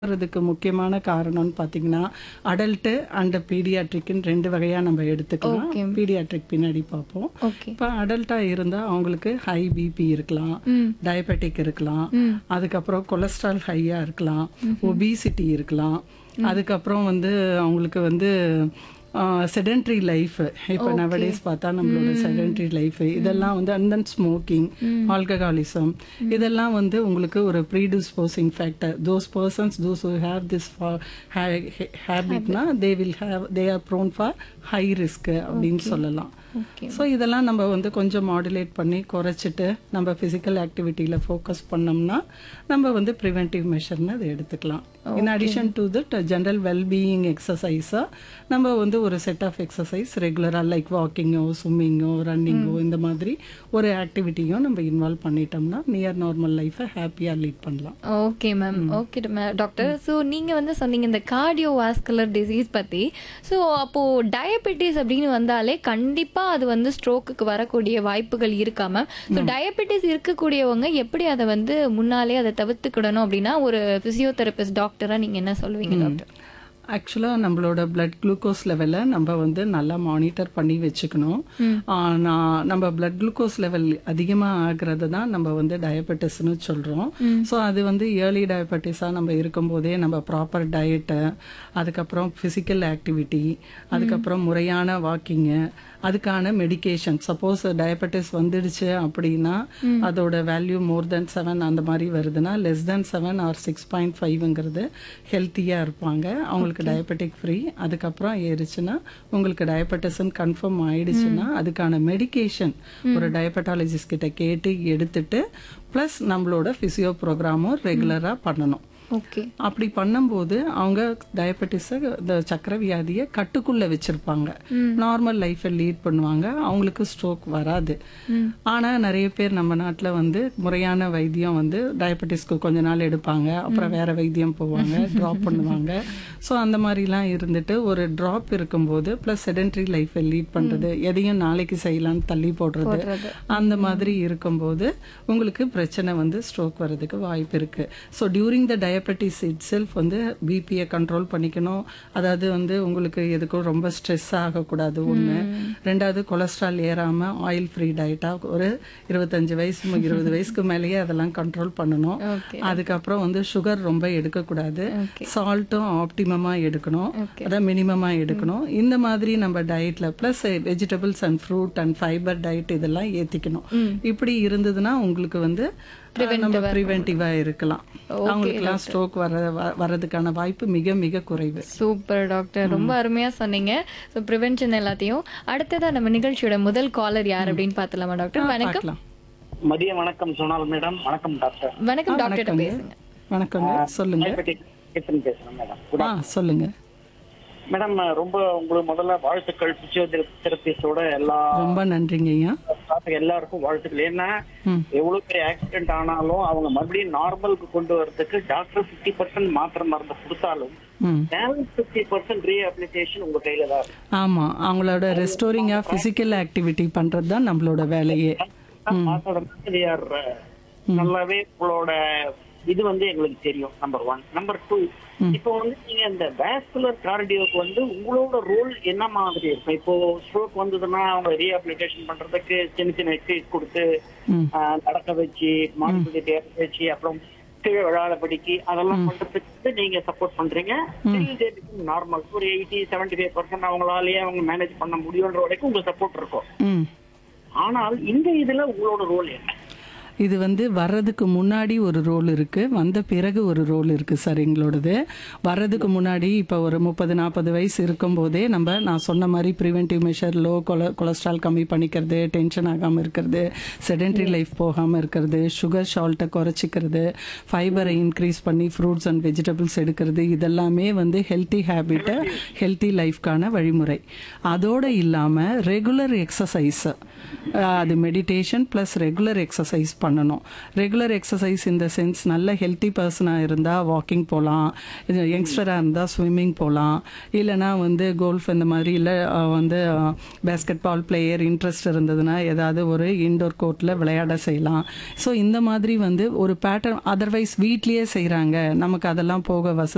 வர்றதுக்கு முக்கியமான காரணம்னு பார்த்தீங்கன்னா அடல்ட்டு அண்ட் பீடியாட்ரிக்னு ரெண்டு வகையாக நம்ம எடுத்துக்கலாம் Okay. பீடியாட்ரிக் பின்னாடி பார்ப்போம் ஓகே இப்போ அடல்ட்டாக இருந்தால் அவங்களுக்கு ஹை பிபி இருக்கலாம் டயபெட்டிக் இருக்கலாம் அதுக்கப்புறம் கொலஸ்ட்ரால் ஹையாக இருக்கலாம் ஒபிசிட்டி இருக்கலாம் அதுக்கப்புறம் வந்து அவங்களுக்கு வந்து செடென்ட்ரி லைஃப் இப்போ நவடேஸ் பார்த்தா நம்மளோட செடென்ட்ரி லைஃப் இதெல்லாம் வந்து அண்ட் தென் ஸ்மோக்கிங் ஆல்கஹாலிசம் இதெல்லாம் வந்து உங்களுக்கு ஒரு predisposing factor those persons those who have this ஹேபிட்னா they will have they are prone for high risk அப்படின்னு சொல்லலாம் ஓகே ஸோ இதெல்லாம் நம்ம வந்து கொஞ்சம் மாடுலேட் பண்ணி குறைச்சிட்டு நம்ம ஃபிசிக்கல் ஆக்டிவிட்டியில் ஃபோக்கஸ் பண்ணோம்னா நம்ம வந்து ப்ரிவென்டிவ் மெஷர்னு அதை எடுத்துக்கலாம் in addition to that general wellbeing எக்ஸசைஸாக நம்ம வந்து ஒரு செட் ஆஃப் எக்ஸசைஸ் ரெகுலராக லைக் வாக்கிங்கோ ஸ்விம்மிங்கோ ரன்னிங்கோ இந்த மாதிரி ஒரு ஆக்டிவிட்டியும் நம்ம இன்வால்வ் பண்ணிட்டோம்னா நியர் நார்மல் லைஃப்பை ஹாப்பியாக லீட் பண்ணலாம் okay ma'am okay doctor so நீங்கள் வந்து சொன்னீங்க இந்த கார்டியோ வாஸ்குலர் டிசீஸ் பற்றி ஸோ அப்போது டயபெட்டிஸ் அப்படின்னு வந்தாலே கண்டிப்பாக அது வந்து ஸ்ட்ரோக்குக்கு வரக்கூடிய வாய்ப்புகள் இருக்கா மேம் ஸோ டயபெட்டிஸ் இருக்கக்கூடியவங்க எப்படி அதை வந்து முன்னாலே அதை தவிர்த்துக்கிடணும் அப்படின்னா ஒரு ஃபிசியோதெரபிஸ்ட் டாக்டராக நீங்கள் என்ன சொல்லுவீங்க டாக்டர் ஆக்சுவலாக நம்மளோட பிளட் குளுக்கோஸ் லெவலை நம்ம வந்து நல்லா மானிட்டர் பண்ணி வச்சுக்கணும் ஆ, நான் நம்ம பிளட் குளுக்கோஸ் லெவல் அதிகமாக ஆகிறது தான் நம்ம வந்து டயபெட்டிஸ்னு சொல்கிறோம் ஸோ அது வந்து ஏர்லி டயபெட்டிஸாக நம்ம இருக்கும்போதே நம்ம ப்ராப்பர் டயட்டு அதுக்கப்புறம் ஃபிசிக்கல் ஆக்டிவிட்டி அதுக்கப்புறம் முறையான வாக்கிங்கு அதுக்கான மெடிகேஷன் சப்போஸ் டயபெட்டிஸ் வந்துடுச்சு அப்படின்னா அதோட வேல்யூ மோர் தென் செவன் அந்த மாதிரி வருதுன்னா less than seven or six point ஃபைவ்ங்கிறது ஹெல்த்தியாக இருப்பாங்க அவங்களுக்கு டயபெட்டிக் ஃப்ரீ அதுக்கப்புறம் ஏறிச்சுன்னா உங்களுக்கு டயபெட்டிஸ்ன்னு கன்ஃபார்ம் ஆயிடுச்சுன்னா அதுக்கான மெடிகேஷன் ஒரு டயபெட்டாலஜிஸ்ட் கிட்ட கேட்டு எடுத்துட்டு ப்ளஸ் நம்மளோட ஃபிசியோ ப்ரோக்ராமும் ரெகுலராக பண்ணணும் ஓகே அப்படி பண்ணும்போது அவங்க டயபெட்டிஸை இந்த சக்கரை வியாதியை கட்டுக்குள்ள வச்சிருப்பாங்க நார்மல் லைஃப்பை லீட் பண்ணுவாங்க அவங்களுக்கு ஸ்ட்ரோக் வராது ஆனா நிறைய பேர் நம்ம நாட்டுல வந்து முறையான வைத்தியம் வந்து டயபெட்டிஸ்க்கு கொஞ்ச நாள் எடுப்பாங்க அப்புறம் வேற வைத்தியம் போவாங்க ட்ராப் பண்ணுவாங்க ஸோ அந்த மாதிரிலாம் இருந்துட்டு ஒரு ட்ராப் இருக்கும்போது ப்ளஸ் செடென்ட்ரி லைஃப்பை லீட் பண்றது எதையும் நாளைக்கு செய்யலாம்னு தள்ளி போடுறது அந்த மாதிரி இருக்கும்போது உங்களுக்கு பிரச்சனை வந்து ஸ்ட்ரோக் வர்றதுக்கு வாய்ப்பு இருக்கு so during the diabetes itself வந்து பிபியை கண்ட்ரோல் பண்ணிக்கணும் அதாவது வந்து உங்களுக்கு எதுக்கும் ரொம்ப ஸ்ட்ரெஸ் ஆகக்கூடாது ஒன்று ரெண்டாவது கொலஸ்ட்ரால் ஏறாமல் ஆயில் ஃப்ரீ டயட்டாக ஒரு இருபத்தஞ்சு வயசு மு- இருபது வயசுக்கு மேலேயே அதெல்லாம் கண்ட்ரோல் பண்ணணும் ஓகே அதுக்கப்புறம் வந்து சுகர் ரொம்ப எடுக்கக்கூடாது ஓகே சால்ட்டும் ஆப்டிமமாக எடுக்கணும் ஓகே அதான் மினிமமாக எடுக்கணும் இந்த மாதிரி நம்ம டயட்ல plus vegetables and fruit and fibre diet இதெல்லாம் ஏற்றிக்கணும் இப்படி இருந்ததுன்னா உங்களுக்கு வந்து அஹ், நம்ம ப்ரிவென்டிவாக இருக்கலாம் அவங்களுக்குலாம் ஸ்ட்ரோக் வர வ- வர்றதுக்கான வாய்ப்பு மிக மிக குறைவு சூப்பர் டாக்டர் ரொம்ப அருமையா சொன்னீங்க ஸோ ப்ரிவென்ஷன் எல்லாத்தையும் அடுத்ததா நம்ம நிகழ்ச்சியோட முதல் காலர் யார் அப்படின்னு பார்த்தலாமா டாக்டர் வணக்கம் பார்க்கலாம் மதிய வணக்கம் சோனால் மேடம் வணக்கம் டாக்டர் வணக்கம் டாக்டர் வணக்கங்க. பேசுங்க வணக்கங்க சொல்லுங்க டயபெட்டிக் கிச்சன் பேசுறேன் மேடம் ஆ சொல்லுங்க மேடம் ரொம்ப உங்களுக்கு முதல்ல வாழ்த்துக்கள் பிசியோதெரபிஸ்டோட எல்லா ரொம்ப நன்றிங்க ஐயா staff எல்லாருக்கும் வாழ்த்துக்கள் ஏன்னா ம். எவ்வளவு பெரிய ஆக்சிடென்ட் ஆனாலும் அவங்க மறுபடியும் நார்மலுக்கு கொண்டு வரதுக்கு டாக்டர் பிப்டி பர்சன்ட் மாத்திரை மருந்து கொடுத்தாலும் ம் பேலன்ஸ் பிப்டி பர்சன்ட் ரீஹபிலிட்டேஷன் உங்க கையில தான் இருக்கு ஆமா அவங்களோட ரெஸ்டோரிங்காக ஃபிசிக்கல் ஆக்டிவிட்டி பண்றது தான் நம்மளோட வேலையே மாசோட they are, uh, நல்லாவே உங்களோட இது வந்து எங்களுக்கு தெரியும் நம்பர் ஒன் நம்பர் டூ இப்போ வந்து நீங்க இந்த வேஸ்குலர் கார்டியோக்கு வந்து உங்களோட ரோல் என்ன மாதிரி இருக்கும் இப்போ ஸ்ட்ரோக் வந்ததுன்னா அவங்க ரீஹபிலிட்டேஷன் பண்றதுக்கு சின்ன சின்ன எக்ஸசைஸ் கொடுத்து ம். ஆஹ், நடக்க வச்சு மாட்டுக்கு வச்சு அப்புறம் கீழே விழாதபடிக்கு அதெல்லாம் பண்றதுக்கு வந்து நீங்க சப்போர்ட் பண்றீங்க நார்மல் ஒரு எயிட்டி செவன்டி ஃபைவ் பர்சன்ட் அவங்களாலேயே அவங்க மேனேஜ் பண்ண முடியுன்ற வரைக்கும் உங்களுக்கு சப்போர்ட் இருக்கும் ம் ஆனால் இந்த இதுல உங்களோட ரோல் என்ன இது வந்து வர்றதுக்கு முன்னாடி ஒரு ரோல் இருக்கு வந்த பிறகு ஒரு ரோல் இருக்கு சார் எங்களோடது வர்றதுக்கு முன்னாடி இப்போ ஒரு முப்பது நாற்பது வயசு இருக்கும்போதே நம்ம நான் சொன்ன மாதிரி ப்ரிவென்டிவ் மெஷர் லோ கொல கொலஸ்ட்ரால் கம்மி பண்ணிக்கிறது டென்ஷன் ஆகாமல் இருக்கிறது செடென்ட்ரி லைஃப் போகாமல் இருக்கிறது சுகர் ஷால்ட்டை குறைச்சிக்கிறது ஃபைபரை இன்க்ரீஸ் பண்ணி ஃப்ரூட்ஸ் அண்ட் வெஜிடபிள்ஸ் எடுக்கிறது இதெல்லாமே வந்து ஹெல்த்தி ஹேபிட்டை ஹெல்த்தி லைஃப்க்கான வழிமுறை அதோடு இல்லாமல் ரெகுலர் எக்ஸசைஸ் அது மெடிடேஷன் ப்ளஸ் ரெகுலர் எக்ஸசைஸ் பண்ணணும் ரெகுலர் எக்ஸசைஸ் இந்த சென்ஸ் நல்ல ஹெல்த்தி பர்சனாக இருந்தால் வாக்கிங் போகலாம் யங்ஸ்டராக இருந்தால் ஸ்விம்மிங் போகலாம் இல்லைனா வந்து கோல்ஃப் இந்த மாதிரி இல்லை வந்து பேஸ்கெட் பால் பிளேயர் இன்ட்ரெஸ்ட் இருந்ததுன்னா ஏதாவது ஒரு இன்டோர் கோர்ட்டில் விளையாட செய்யலாம் ஸோ இந்த மாதிரி வந்து ஒரு பேட்டர்ன் அதர்வைஸ் வீட்லேயே செய்கிறாங்க நமக்கு அதெல்லாம் போக வசதி